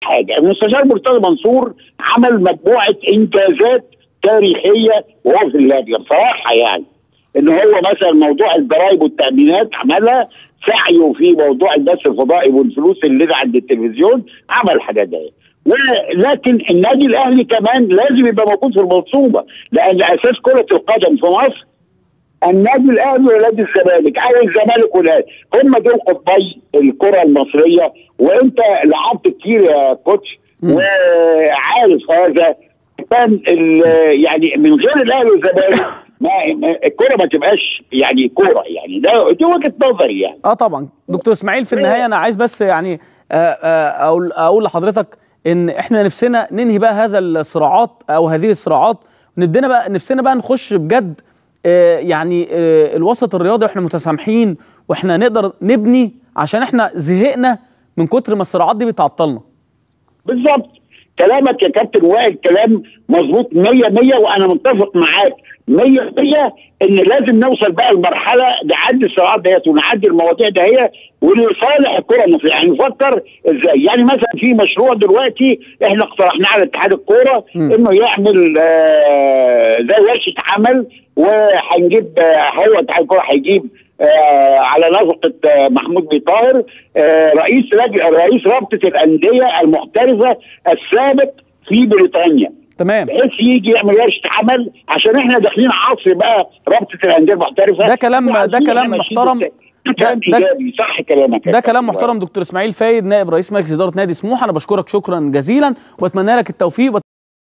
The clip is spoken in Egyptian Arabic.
حاجه المستشار مرتضى منصور عمل مجموعه انجازات تاريخيه وهو في اللجنه بصراحه يعني ان هو مثلا موضوع الضرائب والتامينات عملها سعيه في موضوع البث الفضائي والفلوس اللي عند التلفزيون عمل الحاجات دي ولكن النادي الاهلي كمان لازم يبقى موجود في المنصوبه لان اساس كره القدم في مصر النادي الاهلي ونادي الزمالك او الزمالك والاهلي هم دول قطبي الكره المصريه وانت لعبت كتير يا كوتش وعارف هذا كان يعني من غير الاهلي والزمالك ما الكوره ما تبقاش يعني كوره يعني ده دي وجهه نظري يعني اه طبعا دكتور اسماعيل في النهايه انا عايز بس يعني اقول اقول لحضرتك ان احنا نفسنا ننهي بقى هذا الصراعات او هذه الصراعات ونبدنا بقى نفسنا بقى نخش بجد آه يعني آه الوسط الرياضي واحنا متسامحين واحنا نقدر نبني عشان احنا زهقنا من كتر ما الصراعات دي بتعطلنا بالظبط كلامك يا كابتن وائل كلام مظبوط 100 100 وانا متفق معاك 100 100 ان لازم نوصل بقى لمرحله نعدي الصراعات ديت ونعدي المواضيع دهيت ولصالح الكره المصريه يعني نفكر ازاي يعني مثلا في مشروع دلوقتي احنا اقترحناه على اتحاد الكوره انه يعمل آه زي ورشه عمل وهنجيب آه هو اتحاد الكوره هيجيب آه على نفقه آه محمود بن طاهر آه رئيس رئيس رابطه الانديه المحترفه السابق في بريطانيا تمام بحيث يجي يعمل ورشه عمل عشان احنا داخلين عصر بقى رابطه الانديه المحترفه ده كلام ده كلام محترم ده كلام ايجابي صح كلامك ده كلام محترم دكتور اسماعيل فايد نائب رئيس مجلس اداره نادي سموحه انا بشكرك شكرا جزيلا واتمنى لك التوفيق